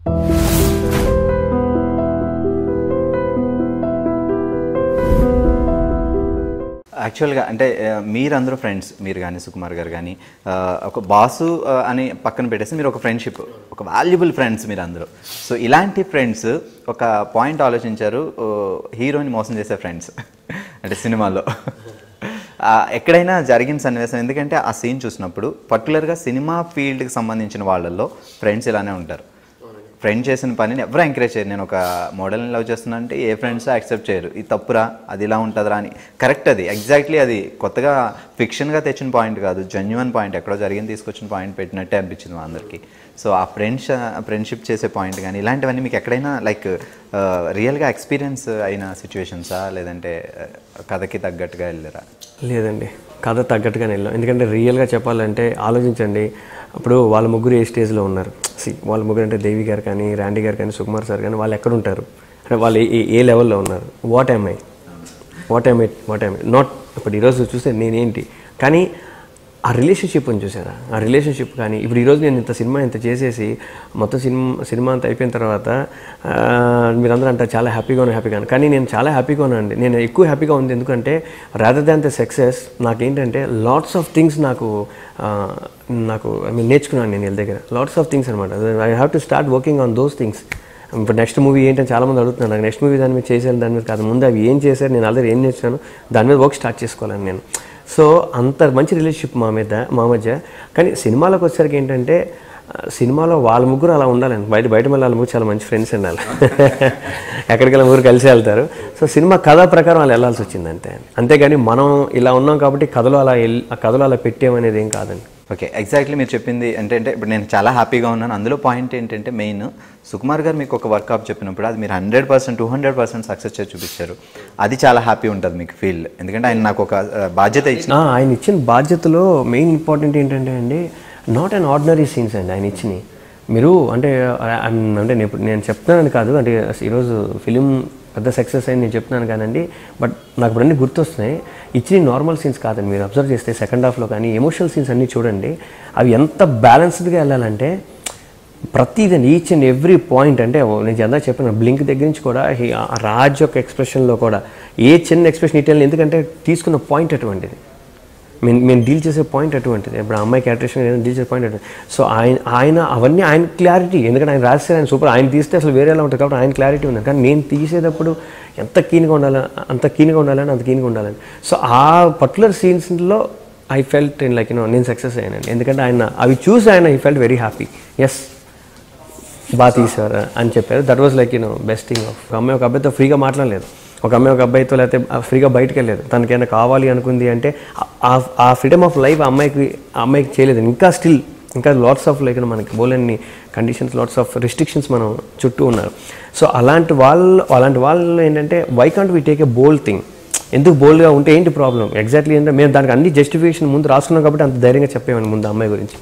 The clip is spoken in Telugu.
యాక్చువల్గా అంటే ఆ, మీరందరూ ఫ్రెండ్స్ మీరు కానీ సుకుమార్ గారు కానీ ఆ, ఒక బాసు ఆ, అని పక్కన పెట్టేసి మీరు ఒక ఫ్రెండ్షిప్ ఒక వాల్యుబుల్ ఫ్రెండ్స్ మీరు అందరూ సో ఇలాంటి ఫ్రెండ్స్ ఒక పాయింట్ ఆలోచించారు ఓ, హీరోని మోసం చేసే ఫ్రెండ్స్ అంటే సినిమాలో ఆ, ఎక్కడైనా జరిగిన సన్నివేశం ఎందుకంటే ఆ సీన్ చూసినప్పుడు పర్టికులర్గా సినిమా ఫీల్డ్కి సంబంధించిన వాళ్ళల్లో ఫ్రెండ్స్ ఇలానే ఉంటారు ఫ్రెండ్ చేసిన పనిని ఎవరు ఎంకరేజ్ చేయరు నేను ఒక మోడల్ని లవ్ చేస్తున్నా అంటే ఏ ఫ్రెండ్స్ యాక్సెప్ట్ చేయరు ఇది తప్పురా అది ఇలా ఉంటుందిరా అని కరెక్ట్ అది ఎగ్జాక్ట్లీ అది కొత్తగా ఫిక్షన్గా తెచ్చిన పాయింట్ కాదు జెన్యున్ పాయింట్ ఎక్కడో జరిగింది తీసుకొచ్చిన పాయింట్ పెట్టినట్టే అనిపించింది మా అందరికీ సో ఆ ఫ్రెండ్స్ ఫ్రెండ్షిప్ చేసే పాయింట్ కానీ ఇలాంటివన్నీ మీకు ఎక్కడైనా లైక్ రియల్గా ఎక్స్పీరియన్స్ అయిన సిచ్యువేషన్సా లేదంటే ఆ, కథకి తగ్గట్టుగా వెళ్ళారా లేదండి కథ తగ్గట్టుగానే వెళ్ళాం ఎందుకంటే రియల్గా చెప్పాలంటే ఆలోచించండి అప్పుడు వాళ్ళ ముగ్గురు ఏ స్టేజ్లో ఉన్నారు సి వాళ్ళ ముగ్గురు అంటే దేవి గారు కానీ రాండీ గారు కానీ సుకుమార్ సార్ కానీ వాళ్ళు ఎక్కడ ఉంటారు అంటే వాళ్ళు ఏ ఏ లెవెల్లో ఉన్నారు what I what I'm it what I'm not ఇప్పుడు ఈరోజు చూస్తే నేనేంటి కానీ ఆ రిలేషన్షిప్ అని చూసారా ఆ రిలేషన్షిప్ కానీ ఇప్పుడు ఈరోజు నేను ఇంత సినిమా ఇంత చేసేసి మొత్తం సినిమా సినిమా అంతా అయిపోయిన తర్వాత ఆ, మీరందరూ అంటారు చాలా హ్యాపీగా ఉన్నాను హ్యాపీగా ఉన్నాను కానీ నేను చాలా హ్యాపీగా ఉన్నాను నేను ఎక్కువ హ్యాపీగా ఉంది ఎందుకంటే రాదర్ దాన్ ద సక్సెస్ నాకేంటంటే లాట్స్ ఆఫ్ థింగ్స్ నాకు ఆ, నాకు ఐ మీన్ నేర్చుకున్నాను నేను వీళ్ళ దగ్గర లాట్స్ ఆఫ్ థింగ్స్ అనమాట I have to start working on those things ఇప్పుడు నెక్స్ట్ మూవీ ఏంటని చాలా మంది అడుగుతున్నారు నాకు నెక్స్ట్ మూవీ దాని మీద చేశాను దాని మీద కాదు ముందు అవి ఏం చేశారు నేను ఆల్రెడీ ఏం నేర్చుకున్నాను దాని మీద వర్క్ స్టార్ట్ చేసుకోవాలని నేను సో అంత మంచి రిలేషన్షిప్ మా మీద మా మధ్య కానీ సినిమాలోకి వచ్చేసరికి ఏంటంటే ఆ, సినిమాలో వాళ్ళ ముగ్గురు అలా ఉండాలండి బయట బయట మళ్ళీ వాళ్ళ ముగ్గురు చాలా మంచి ఫ్రెండ్స్ ఉండాలి ఎక్కడికెళ్ళి ముగ్గురు కలిసి వెళ్తారు సో సినిమా కథ ప్రకారం వాళ్ళు వెళ్ళాల్సి వచ్చింది అంతే అంతేగాని మనం ఇలా ఉన్నాం కాబట్టి కథలో అలా వెళ్ళి ఆ కథలో అలా పెట్టామనేది ఏం కాదండి ఓకే ఎగ్జాక్ట్లీ మీరు చెప్పింది అంటే అంటే ఇప్పుడు నేను చాలా హ్యాపీగా ఉన్నాను అందులో పాయింట్ ఏంటంటే మెయిన్ సుకుమార్ గారు మీకు ఒక వర్క్ ఆప్ చెప్పినప్పుడు అది మీరు hundred percent two hundred percent success చేసి చూపించారు అది చాలా హ్యాపీ ఉంటుంది మీకు ఫీల్ ఎందుకంటే ఆయన నాకు ఒక ఆ, బాధ్యత ఇచ్చిన ఆ, ఆయన ఇచ్చిన బాధ్యతలో మెయిన్ ఇంపార్టెంట్ ఏంటంటే అండి నాట్ అన్ ఆర్డినరీ సీన్స్ అండి ఆయన ఇచ్చినవి మీరు అంటే ఆ, అంటే నేను ఇప్పుడు నేను చెప్తున్నాను కాదు అంటే ఈరోజు ఫిలిం పెద్ద సక్సెస్ అయింది నేను చెప్తున్నాను కానండి బట్ నాకు ఇప్పుడు అన్ని గుర్తొస్తున్నాయి ఇచ్చిన నార్మల్ సీన్స్ కాదండి మీరు అబ్జర్వ్ చేస్తే సెకండ్ హాఫ్లో కానీ ఎమోషనల్ సీన్స్ అన్నీ చూడండి అవి ఎంత బ్యాలెన్స్డ్గా వెళ్ళాలంటే ప్రతిదండి ఈచ్ అండ్ ఎవ్రీ పాయింట్ అంటే ఓ నేను జందా చెప్పిన బ్లింక్ దగ్గర నుంచి కూడా ఈ ఆ రాజ్ యొక్క ఎక్స్ప్రెషన్లో కూడా ఏ చిన్న ఎక్స్ప్రెషన్ ఇటల్ ఎందుకంటే తీసుకున్న పాయింట్ అటువంటిది మేము మేము డీల్ చేసే పాయింట్ అటువంటిది ఇప్పుడు ఆ అమ్మాయి క్యారెక్టరేషన్ ఏదైనా డీల్ చేసే పాయింట్ అటువంటి సో ఆయన ఆయన అవన్నీ ఆయన క్లారిటీ ఎందుకంటే ఆయన రాస్తే ఆయన సూపర్ ఆయన తీస్తే అసలు వేరేలా ఉంటుంది కాబట్టి ఆయన క్లారిటీ ఉంది కానీ నేను తీసేటప్పుడు ఎంత కీన్గా ఉండాలి అంత కీన్గా ఉండాలని అంత కీన్గా ఉండాలని సో ఆ పర్టికులర్ సీన్స్లో I felt in like you know నేను సక్సెస్ అయ్యాను ఎందుకంటే ఆయన అవి చూసి ఆయన I felt very happy yes బాగా తీశారు అని చెప్పారు that was like you know best thing of ఒక అమ్మాయి ఒక అబ్బాయితో ఫ్రీగా మాట్లాడలేదు ఒక అమ్మాయి ఒక అబ్బాయితో లేకపోతే ఫ్రీగా బయటకు వెళ్ళలేదు తనకి ఏమైనా కావాలి అనుకుంది అంటే ఆ- ఆ ఫ్రీడమ్ ఆఫ్ లైఫ్ ఆ అమ్మాయికి ఆ అమ్మాయికి చేయలేదు ఇంకా స్టిల్ ఇంకా లాట్స్ ఆఫ్ లైక్ మనకి బోలెన్ని కండిషన్స్ లాట్స్ ఆఫ్ రిస్ట్రిక్షన్స్ మనం చుట్టూ ఉన్నారు సో అలాంటి వాళ్ళు అలాంటి వాళ్ళు ఏంటంటే why can't we take a bold thing ఎందుకు బోల్డ్గా ఉంటే ఏంటి ప్రాబ్లం ఎగ్జాక్ట్లీ ఏంటంటే మేము దానికి అన్ని జస్టిఫికేషన్ ముందు రాసుకున్నాం కాబట్టి అంత ధైర్యంగా చెప్పేవాడిని ముందు ఆ అమ్మాయి గురించి